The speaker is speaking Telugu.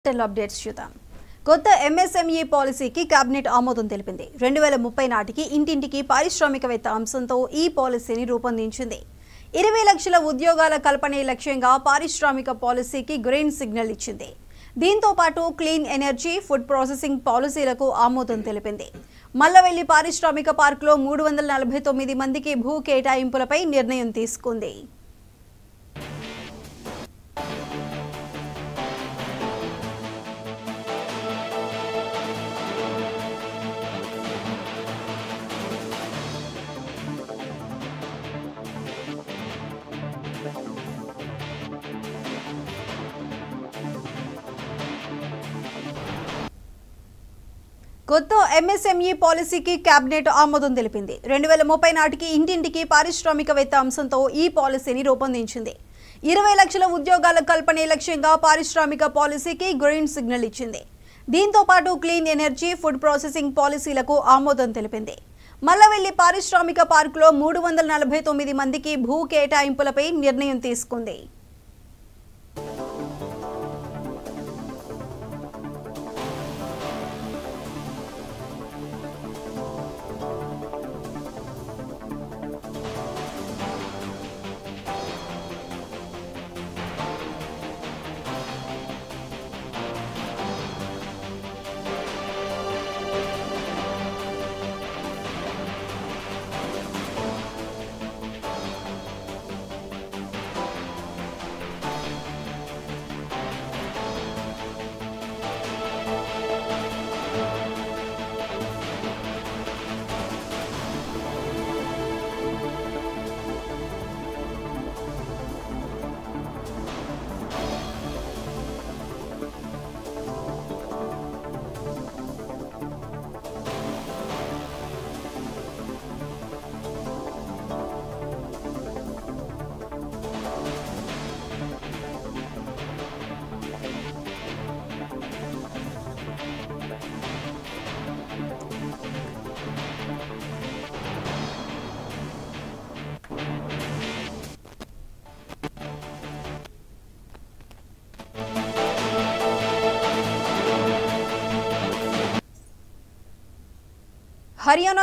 టెల్ అప్డేట్స్ చూద్దాం కొత్త ఎంఎస్ఎంఈ పాలసీకి కేబినెట్ ఆమోదం తెలిపింది రెండు వేల ముప్పై నాటికి ఇంటింటికి పారిశ్రామికవేత్త అంశంతో ఈ పాలసీని రూపొందించింది ఇరవై లక్షల ఉద్యోగాల కల్పనే లక్ష్యంగా పారిశ్రామిక పాలసీకి గ్రీన్ సిగ్నల్ ఇచ్చింది దీంతో పాటు క్లీన్ ఎనర్జీ ఫుడ్ ప్రాసెసింగ్ పాలసీలకు ఆమోదం తెలిపింది మల్లవెల్లి పారిశ్రామిక పార్కులో మూడు వందల నలభై తొమ్మిది మందికి భూ కేటాయింపులపై నిర్ణయం తీసుకుంది కొత్త ఎంఎస్ఎంఈ పాలసీకి కేబినెట్ ఆమోదం తెలిపింది రెండు వేల ముప్పై నాటికి ఇంటింటికి పారిశ్రామికవేత్త అంశంతో ఈ పాలసీని రూపొందించింది ఇరవై లక్షల ఉద్యోగాల కల్పనే లక్ష్యంగా పారిశ్రామిక పాలసీకి గ్రీన్ సిగ్నల్ ఇచ్చింది దీంతో పాటు క్లీన్ ఎనర్జీ ఫుడ్ ప్రాసెసింగ్ పాలసీలకు ఆమోదం తెలిపింది మల్లవెల్లి పారిశ్రామిక పార్కులో మూడు వందల నలభై తొమ్మిది మందికి భూ కేటాయింపులపై నిర్ణయం తీసుకుంది హర్యానా